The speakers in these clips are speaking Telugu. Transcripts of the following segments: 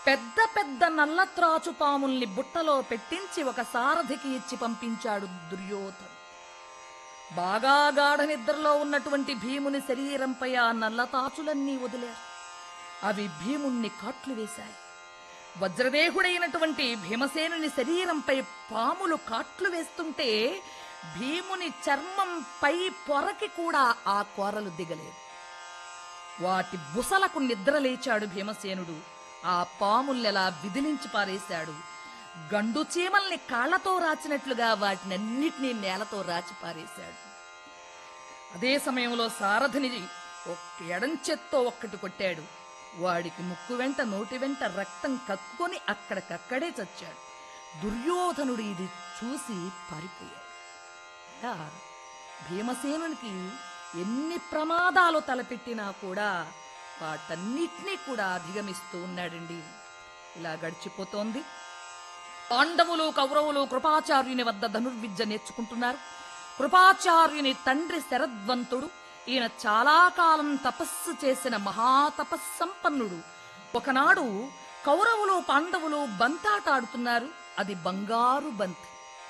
పెద్ద పెద్ద నల్ల త్రాచు పాముల్ని బుట్టలో పెట్టించి ఒక సారథికి ఇచ్చి పంపించాడు దుర్యోధను బాగా గాఢ నిద్రలో ఉన్నటువంటి భీముని శరీరంపై ఆ నల్ల తాచులన్నీ వదిలారు అవి భీముణ్ణి కాట్లు వేశాయి వజ్రదేహుడైనటువంటి భీమసేనుని శరీరంపై పాములు కాట్లు వేస్తుంటే భీముని చర్మం పై పొరకి కూడా ఆ కోరలు దిగలేదు వాటి బుసలకు నిద్రలేచాడు భీమసేనుడు ఆ పాములెలా విదిలించి పారేశాడు గండు చీమల్ని కాళ్లతో రాచినట్లుగా వాటినన్నిటినీ నేలతో రాచి పారేశాడు అదే సమయంలో సారథిని ఒక్క ఎడంచెత్తో ఒక్కటి కొట్టాడు వాడికి ముక్కు వెంట నోటి వెంట రక్తం కక్కుని అక్కడికక్కడే చచ్చాడు దుర్యోధనుడు ఇది చూసి పారిపోయాడు ఇలా భీమసేనునికి ఎన్ని ప్రమాదాలు తలపెట్టినా కూడా వాటన్నిటినీ కూడా అధిగమిస్తూ ఉన్నాడండి ఇలా గడిచిపోతోంది పాండవులు కౌరవులు కృపాచార్యుని వద్ద ధనుర్విద్య నేర్చుకుంటున్నారు కృపాచార్యుని తండ్రి శరద్వంతుడు ఈయన చాలా కాలం తపస్సు చేసిన మహాతపస్సంపన్నుడు ఒకనాడు కౌరవులు పాండవులు బంతాట ఆడుతున్నారు అది బంగారు బంతి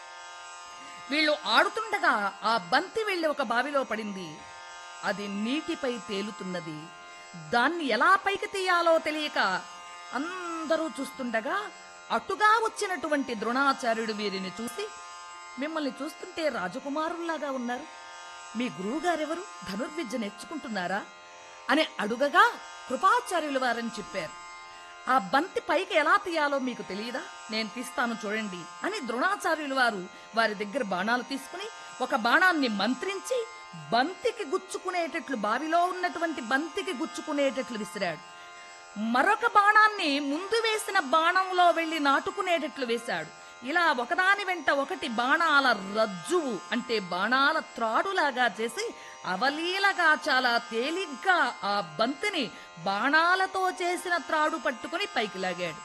వీళ్ళు ఆడుతుండగా ఆ బంతి వెళ్ళి ఒక బావిలో పడింది అది నీటిపై తేలుతున్నది దాన్ని ఎలా పైకి తీయాలో తెలియక అందరూ చూస్తుండగా అటుగా వచ్చినటువంటి ద్రోణాచార్యుడు వీరిని చూసి మిమ్మల్ని చూస్తుంటే రాజకుమారుల్లాగా ఉన్నారు మీ గురువుగారెవరు ధనుర్విద్య నేర్చుకుంటున్నారా అని అడుగగా కృపాచార్యుల వారని చెప్పారు ఆ బంతి పైకి ఎలా తీయాలో మీకు తెలియదా నేను తీస్తాను చూడండి అని ద్రోణాచార్యుల వారు వారి దగ్గర బాణాలు తీసుకుని ఒక బాణాన్ని మంత్రించి బంతికి గుచ్చుకునేటట్లు బావిలో ఉన్నటువంటి బంతికి గుచ్చుకునేటట్లు విసిరాడు మరొక బాణాన్ని ముందు వేసిన బాణంలో వెళ్లి నాటుకునేటట్లు వేశాడు ఇలా ఒకదాని వెంట ఒకటి బాణాల రజ్జువు అంటే బాణాల త్రాడులాగా చేసి అవలీలగా చాలా తేలిగ్గా ఆ బంతిని బాణాలతో చేసిన త్రాడు పట్టుకుని పైకి లాగాడు